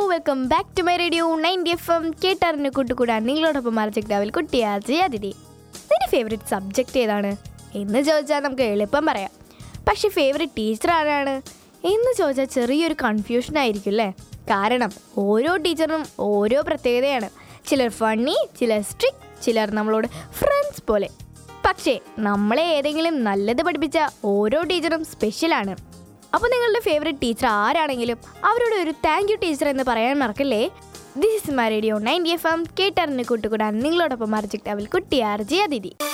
welcome back to my radio ninety F M കേട്ടറിന് കൂട്ടുകൂടാൻ നിങ്ങളോടൊപ്പം മറച്ചിട്ടാവിൽ കുട്ടിയാജി അതിഥി നിന്റെ ഫേവറേറ്റ് സബ്ജക്റ്റ് ഏതാണ് എന്ന് ചോദിച്ചാൽ നമുക്ക് എളുപ്പം പറയാം പക്ഷെ ഫേവറേറ്റ് ടീച്ചർ ആരാണ് എന്ന് ചോദിച്ചാൽ ചെറിയൊരു കൺഫ്യൂഷൻ ആയിരിക്കും അല്ലേ കാരണം ഓരോ ടീച്ചറും ഓരോ പ്രത്യേകതയാണ് ചിലർ ഫണ്ണി ചിലർ സ്ട്രിക്റ്റ് ചിലർ നമ്മളോട് ഫ്രണ്ട്സ് പോലെ പക്ഷേ നമ്മളെ ഏതെങ്കിലും നല്ലത് പഠിപ്പിച്ച ഓരോ ടീച്ചറും സ്പെഷ്യലാണ് അപ്പോൾ നിങ്ങളുടെ ഫേവറേറ്റ് ടീച്ചർ ആരാണെങ്കിലും അവരോട് ഒരു താങ്ക് യു ടീച്ചർ എന്ന് പറയാൻ മറക്കല്ലേ this is my radio ninety F M കേട്ടറിന് കൂട്ടുകൂടാൻ നിങ്ങളോടൊപ്പം മറിച്ചിട്ടാവിൽ കുട്ടി ആർജി അതിഥി